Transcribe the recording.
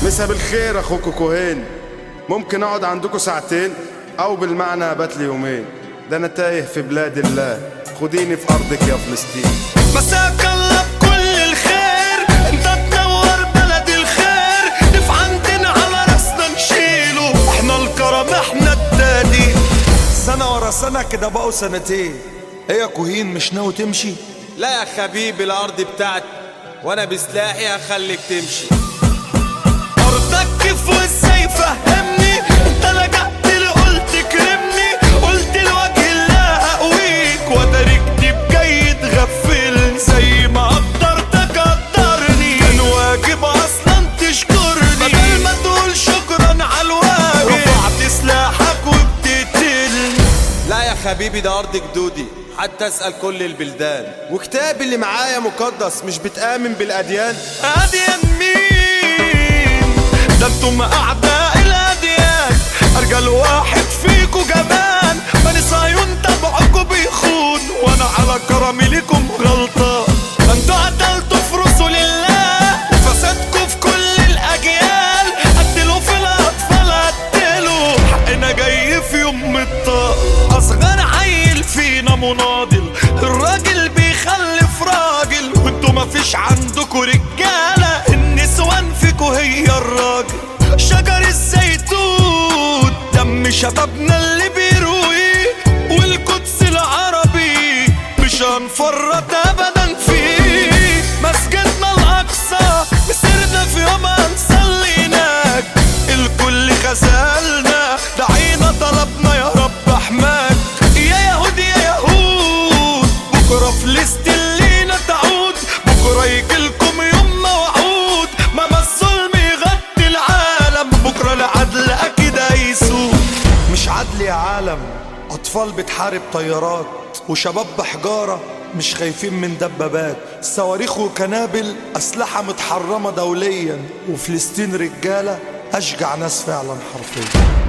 مسا بالخير اخوكو كوهين ممكن اقعد عندكم ساعتين او بالمعنى بات لي يومين ده انا تايه في بلاد الله خديني في ارضك يا فلسطين مساك الله بكل الخير انت تنور بلد الخير دف عندنا على راسنا نشيله احنا الكرم احنا التاني سنة ورا سنة كده بقوا سنتين هي كوهين مش ناوي تمشي لا يا حبيبي الارض بتاعتي وانا بسلاحي هخليك تمشي ارضك كيف وازاي فهمني انت لجأت لي قلت كرمني قلت لوجه الله اقويك وتركني بجاي تغفلني زي ما قدرتك قدرني كان واجب اصلا تشكرني بدل ما تقول شكرا على الواجب رفعت سلاحك وبتقتلني لا يا حبيبي ده ارض جدودي حتى اسال كل البلدان وكتابي اللي معايا مقدس مش بتامن بالاديان أديان مين ده انتم أعداء الأديان أرجل واحد فيكو جبان بني صهيون تبعكوا بيخون وأنا على كرمي ليكم غلطان ده انتوا قتلتوا في رسل الله وفسادكوا في كل الأجيال قتلوا في الأطفال قتلوا حقنا جاي في يوم الطاق أصغر عيل فينا مناضل الراجل بيخلف راجل وانتوا مفيش عندكوا رجالة النسوان فيكوا هي الراجل شجر الزيتون دم شبابنا اللي بيروي والقدس العربي مش هنفرط ابدا فيه مسجدنا الاقصى مسيرنا في يوم هنصلي هناك الكل خذلنا دعينا طلبنا يا رب احماك يا يهود يا يهود بكره فلسطين لينا تعود بكره يجيلكم يوم موعود ماما الظلم يغطي العالم بكره العدل اكيد هيسود مش عدل يا عالم اطفال بتحارب طيارات وشباب بحجاره مش خايفين من دبابات صواريخ وكنابل اسلحه متحرمه دوليا وفلسطين رجاله اشجع ناس فعلا حرفيا